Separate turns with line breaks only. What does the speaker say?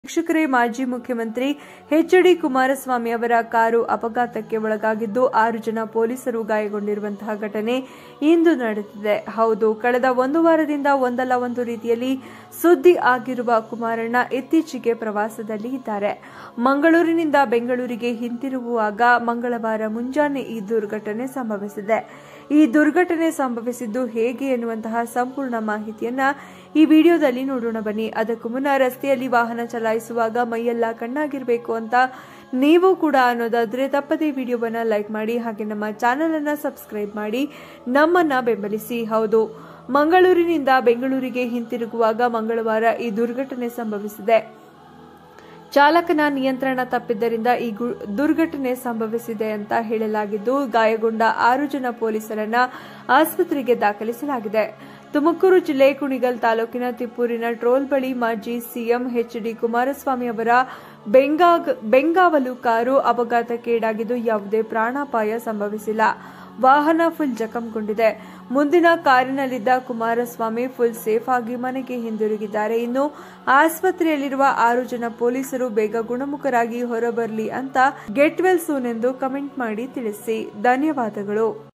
ವೀಕ್ಷಕರೇ ಮಾಜಿ ಮುಖ್ಯಮಂತ್ರಿ ಎಚ್ ಡಿ ಕುಮಾರಸ್ವಾಮಿ ಅವರ ಕಾರು ಅಪಘಾತಕ್ಕೆ ಒಳಗಾಗಿದ್ದು ಆರು ಜನ ಪೊಲೀಸರು ಗಾಯಗೊಂಡಿರುವಂತಹ ಘಟನೆ ಇಂದು ನಡೆದಿದೆ ಹೌದು ಕಳೆದ ಒಂದು ವಾರದಿಂದ ಒಂದಲ್ಲ ಒಂದು ರೀತಿಯಲ್ಲಿ ಸುದ್ದಿ ಆಗಿರುವ ಕುಮಾರಣ್ಣ ಇತ್ತೀಚೆಗೆ ಪ್ರವಾಸದಲ್ಲಿ ಇದ್ದಾರೆ ಮಂಗಳೂರಿನಿಂದ ಬೆಂಗಳೂರಿಗೆ ಹಿಂತಿರುಗುವಾಗ ಮಂಗಳವಾರ ಮುಂಜಾನೆ ಈ ದುರ್ಘಟನೆ ಸಂಭವಿಸಿದೆ ಈ ದುರ್ಘಟನೆ ಸಂಭವಿಸಿದ್ದು ಹೇಗೆ ಎನ್ನುವಂತಹ ಸಂಪೂರ್ಣ ಮಾಹಿತಿಯನ್ನ ಈ ವಿಡಿಯೋದಲ್ಲಿ ನೋಡೋಣ ಬನ್ನಿ ಅದಕ್ಕೂ ಮುನ್ನ ರಸ್ತೆಯಲ್ಲಿ ವಾಹನ ಚಲಾಯಿಸುವಾಗ ಮೈಯೆಲ್ಲ ಕಣ್ಣಾಗಿರಬೇಕು ಅಂತ ನೀವು ಕೂಡ ಅನ್ನೋದಾದ್ರೆ ತಪ್ಪದೇ ವಿಡಿಯೋವನ್ನ ಲೈಕ್ ಮಾಡಿ ಹಾಗೆ ನಮ್ಮ ಚಾನೆಲ್ ಅನ್ನ ಸಬ್ಸ್ಕ್ರೈಬ್ ಮಾಡಿ ನಮ್ಮನ್ನ ಬೆಂಬಲಿಸಿ ಹೌದು ಮಂಗಳೂರಿನಿಂದ ಬೆಂಗಳೂರಿಗೆ ಹಿಂತಿರುಗುವಾಗ ಮಂಗಳವಾರ ಈ ದುರ್ಘಟನೆ ಸಂಭವಿಸಿದೆ ಚಾಲಕನ ನಿಯಂತ್ರಣ ತಪ್ಪಿದ್ದರಿಂದ ಈ ಗು- ದುರ್ಘಟನೆ ಸಂಭವಿಸಿದೆ ಅಂತ ಹೇಳಲಾಗಿದ್ದು ಗಾಯಗೊಂಡ ಆರು ಜನ ಪೊಲೀಸರನ್ನ ಆಸ್ಪತ್ರೆಗೆ ದಾಖಲಿಸಲಾಗಿದೆ ತುಮಕೂರು ಜಿಲ್ಲೆ ಕುಣಿಗಲ್ ತಾಲೂಕಿನ ತಿಪ್ಪೂರಿನ ಟ್ರೋಲ್ ಬಳಿ ಮಾಜಿ ಸಿಎಂ ಎಚ್ ಡಿ ಕುಮಾರಸ್ವಾಮಿ ಅವರ ಬೆಂಗಾಗ್- ಬೆಂಗಾವಲು ಕಾರು ಅಪಘಾತಕ್ಕೀಡಾಗಿದ್ದು ಯಾವುದೇ ಪ್ರಾಣಾಪಾಯ ಸಂಭವಿಸಿಲ್ಲ ವಾಹನ ಫುಲ್ ಜಖಂಗೊಂಡಿದೆ ಮುಂದಿನ ಕಾರಿನಲ್ಲಿದ್ದ ಕುಮಾರಸ್ವಾಮಿ ಫುಲ್ ಸೇಫ್ ಆಗಿ ಮನೆಗೆ ಹಿಂದಿರುಗಿದ್ದಾರೆ ಇನ್ನು ಆಸ್ಪತ್ರೆಯಲ್ಲಿರುವ ಆರು ಜನ ಪೊಲೀಸರು ಬೇಗ ಗುಣಮುಖರಾಗಿ ಹೊರಬರಲಿ ಅಂತ ಗೆಟ್ ವೆಲ್ ಸೂನ್ ಎಂದು ಕಮೆಂಟ್ ಮಾಡಿ ತಿಳಿಸಿ ಧನ್ಯವಾದಗಳು